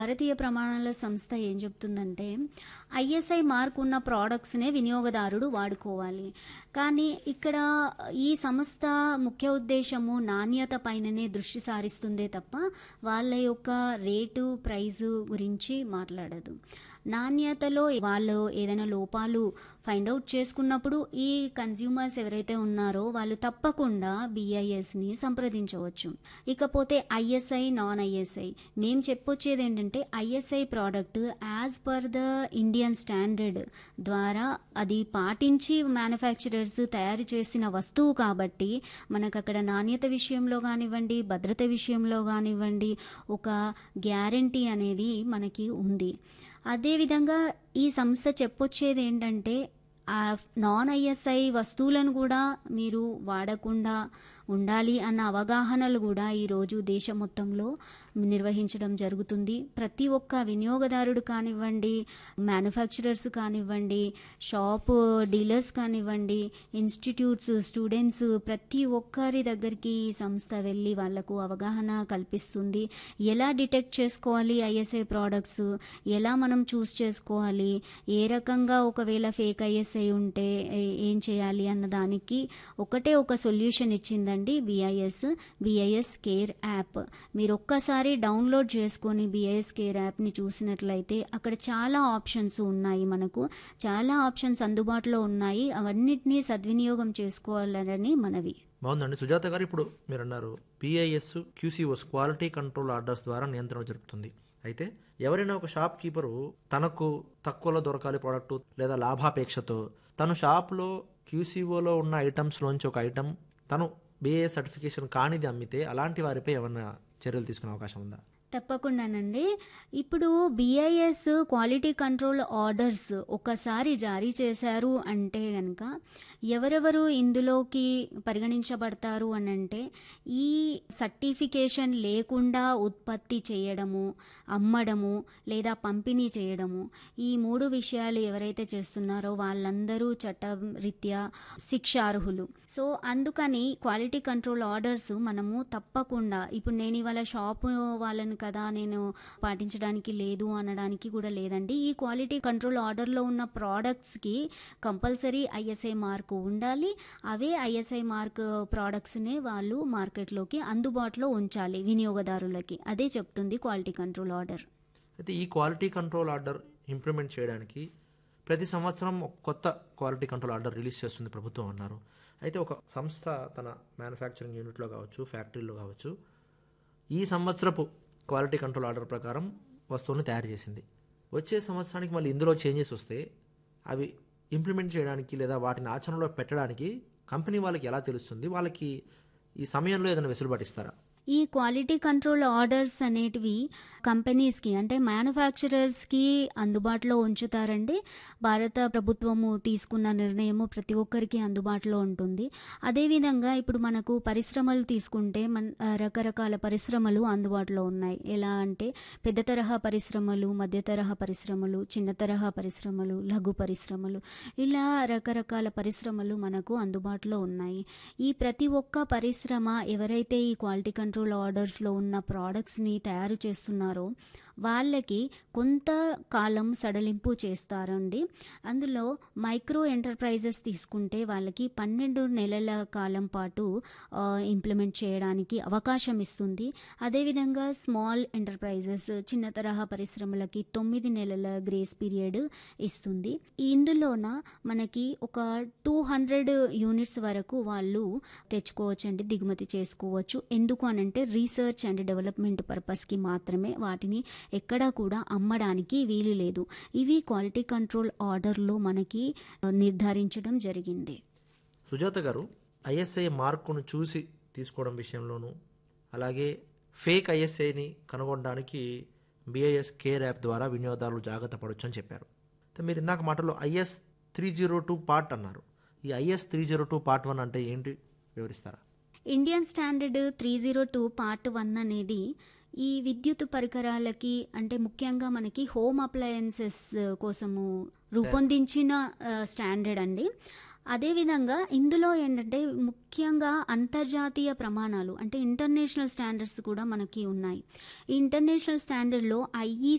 భారతీయ ప్రమాణాల సంస్థ ఏం చెప్తుందంటే ఐఎస్ఐ మార్క్ ఉన్న ప్రోడక్ట్స్నే వినియోగదారుడు వాడుకోవాలి కానీ ఇక్కడ ఈ సంస్థ ముఖ్య ఉద్దేశము నాణ్యత పైననే దృష్టి సారిస్తుందే తప్ప వాళ్ళ యొక్క రేటు ప్రైజు గురించి మాట్లాడదు నాణ్యతలో వాళ్ళు ఏదైనా లోపాలు ఫైండ్ అవుట్ చేసుకున్నప్పుడు ఈ కన్జ్యూమర్స్ ఎవరైతే ఉన్నారో వాళ్ళు తప్పకుండా బిఐఎస్ని సంప్రదించవచ్చు ఇకపోతే ఐఎస్ఐ నాన్ ఐఎస్ఐ మేము చెప్పొచ్చేది ఏంటంటే ISI product as per the Indian standard ద్వారా అది పాటించి మ్యానుఫ్యాక్చరర్స్ తయారు చేసిన వస్తువు కాబట్టి మనకు అక్కడ నాణ్యత విషయంలో కానివ్వండి భద్రత విషయంలో కానివ్వండి ఒక గ్యారంటీ అనేది మనకి ఉంది అదేవిధంగా ఈ సంస్థ చెప్పొచ్చేది ఏంటంటే ఆ నాన్ ఐఎస్ఐ వస్తువులను కూడా మీరు వాడకుండా ఉండాలి అన్న అవగాహనలు కూడా ఈరోజు దేశం మొత్తంలో నిర్వహించడం జరుగుతుంది ప్రతి ఒక్క వినియోగదారుడు కానివ్వండి మ్యానుఫ్యాక్చరర్స్ కానివ్వండి షాప్ డీలర్స్ కానివ్వండి ఇన్స్టిట్యూట్స్ స్టూడెంట్స్ ప్రతి ఒక్కరి దగ్గరికి ఈ సంస్థ వెళ్ళి వాళ్లకు అవగాహన కల్పిస్తుంది ఎలా డిటెక్ట్ చేసుకోవాలి ఐఎస్ఐ ప్రోడక్ట్స్ ఎలా మనం చూస్ చేసుకోవాలి ఏ రకంగా ఒకవేళ ఫేక్ ఐఎస్ఐ ఉంటే ఏ- ఏం చేయాలి అన్న దానికి ఒకటే ఒక సొల్యూషన్ ఇచ్చిందండి బిఐఎస్ బిఐఎస్ కేర్ యాప్ మీరు ఒక్కసారి డౌన్లోడ్ చేసుకొని బిఐఎస్ కేర్ యాప్ని చూసినట్లయితే అక్కడ చాలా ఆప్షన్స్ ఉన్నాయి మనకు చాలా ఆప్షన్స్ అందుబాటులో ఉన్నాయి అవన్నిటినీ సద్వినియోగం చేసుకోవాలని మనవి బాగుందండి సుజాత గారు ఇప్పుడు మీరు అన్నారు PIS QCOs quality control orders ద్వారా నియంత్రణ జరుపుతుంది అయితే ఎవరైనా ఒక షాప్ కీపరు తనకు తక్కువలో దొరకాలి ప్రోడక్ట్ లేదా లాభాపేక్షతో తను షాప్లో క్యూసీఓలో ఉన్న ఐటమ్స్లోంచి ఒక ఐటమ్ తను బిఏ సర్టిఫికేషన్ కానిది అమ్మితే అలాంటి వారిపై ఏమన్నా చర్యలు తీసుకునే అవకాశం ఉందా తప్పకుండానండి ఇప్పుడు బిఐఎస్ క్వాలిటీ కంట్రోల్ ఆర్డర్స్ ఒకసారి జారీ చేశారు అంటే కనుక ఎవరెవరు ఇందులోకి పరిగణించబడతారు అని అంటే ఈ సర్టిఫికేషన్ లేకుండా ఉత్పత్తి చేయడము అమ్మడము లేదా పంపిణీ చేయడము ఈ మూడు విషయాలు ఎవరైతే చేస్తున్నారో వాళ్ళందరూ చట్టం రీత్యా శిక్షార్హులు సో అందుకని క్వాలిటీ కంట్రోల్ ఆర్డర్స్ మనము తప్పకుండా ఇప్పుడు నేను ఇవాళ షాపు వాళ్ళని కదా నేను పాటించడానికి లేదు అనడానికి కూడా లేదండి ఈ క్వాలిటీ కంట్రోల్ ఆర్డర్లో ఉన్న ప్రోడక్ట్స్కి కంపల్సరీ ఐఎస్ఐ మార్కు ఉండాలి అవే ఐఎస్ఐ మార్క్ ప్రోడక్ట్స్నే వాళ్ళు మార్కెట్లోకి అందుబాటులో ఉంచాలి వినియోగదారులకి అదే చెప్తుంది క్వాలిటీ కంట్రోల్ ఆర్డర్ అయితే ఈ క్వాలిటీ కంట్రోల్ ఆర్డర్ ఇంప్లిమెంట్ చేయడానికి ప్రతి సంవత్సరం ఒక కొత్త క్వాలిటీ కంట్రోల్ ఆర్డర్ రిలీజ్ చేస్తుంది ప్రభుత్వం అన్నారు అయితే ఒక సంస్థ తన మ్యానుఫ్యాక్చరింగ్ యూనిట్లో కావచ్చు ఫ్యాక్టరీలో కావచ్చు ఈ సంవత్సరపు క్వాలిటీ కంట్రోల్ ఆర్డర్ ప్రకారం వస్తువుని తయారు చేసింది వచ్చే సంవత్సరానికి మళ్ళీ ఇందులో చేంజెస్ వస్తే అవి ఇంప్లిమెంట్ చేయడానికి లేదా వాటిని ఆచరణలో పెట్టడానికి కంపెనీ వాళ్ళకి ఎలా తెలుస్తుంది వాళ్ళకి ఈ సమయంలో ఏదైనా వెసులుబాటు ఇస్తారా ఈ క్వాలిటీ కంట్రోల్ ఆర్డర్స్ అనేటివి కంపెనీస్కి అంటే మ్యానుఫ్యాక్చరర్స్కి అందుబాటులో ఉంచుతారండి భారత ప్రభుత్వము తీసుకున్న నిర్ణయము ప్రతి ఒక్కరికి అందుబాటులో ఉంటుంది అదేవిధంగా ఇప్పుడు మనకు పరిశ్రమలు తీసుకుంటే మన ఆ, రకరకాల పరిశ్రమలు అందుబాటులో ఉన్నాయి ఎలా అంటే పెద్ద తరహా పరిశ్రమలు మధ్య తరహా పరిశ్రమలు చిన్న తరహా పరిశ్రమలు లఘు పరిశ్రమలు ఇలా రకరకాల పరిశ్రమలు మనకు అందుబాటులో ఉన్నాయి ఈ ప్రతి ఒక్క పరిశ్రమ ఎవరైతే ఈ క్వాలిటీ కంట్రోల్ ఆర్డర్స్లో ఉన్న ప్రోడక్ట్స్ని తయారు చేస్తున్నారో వాళ్ళకి కొంత కాలం సడలింపు చేస్తారండి అందులో మైక్రో ఎంటర్ప్రైజెస్ తీసుకుంటే వాళ్ళకి పన్నెండు నెలల కాలం పాటు ఆ, ఇంప్లిమెంట్ చేయడానికి అవకాశం ఇస్తుంది అదేవిధంగా స్మాల్ ఎంటర్ప్రైజెస్ చిన్న తరహా పరిశ్రమలకి తొమ్మిది నెలల గ్రేస్ పీరియడ్ ఇస్తుంది ఇందులోన మనకి ఒక టూ హండ్రెడ్ యూనిట్స్ వరకు వాళ్ళు తెచ్చుకోవచ్చండి దిగుమతి చేసుకోవచ్చు ఎందుకు అనంటే రీసెర్చ్ అండ్ డెవలప్మెంట్ పర్పస్కి మాత్రమే వాటిని ఎక్కడా కూడా అమ్మడానికి వీలు లేదు ఇవి క్వాలిటీ కంట్రోల్ ఆర్డర్లో మనకి ఆ, నిర్ధారించడం జరిగింది సుజాత గారు ఐఎస్ఐ మార్కును చూసి తీసుకోవడం విషయంలోనూ అలాగే ఫేక్ ఐఎస్ఐని కనుగొనడానికి బిఐఎస్ కేర్ యాప్ ద్వారా వినియోగదారులు జాగ్రత్త పడవచ్చు అని చెప్పారు అయితే మీరు ఇందాక మాటలో IS three zero two part అన్నారు ఈ IS three zero two part one అంటే ఏంటి వివరిస్తారా Indian standard three zero two part one అనేది ఈ విద్యుత్ పరికరాలకి అంటే ముఖ్యంగా మనకి హోమ్ అప్లయన్సెస్ కోసము రూపొందించిన ఆ, స్టాండర్డ్ అండి అదేవిధంగా ఇందులో ఏంటంటే ముఖ్యంగా అంతర్జాతీయ ప్రమాణాలు అంటే ఇంటర్నేషనల్ స్టాండర్డ్స్ కూడా మనకి ఉన్నాయి ఈ ఇంటర్నేషనల్ స్టాండర్డ్లో ఐఈ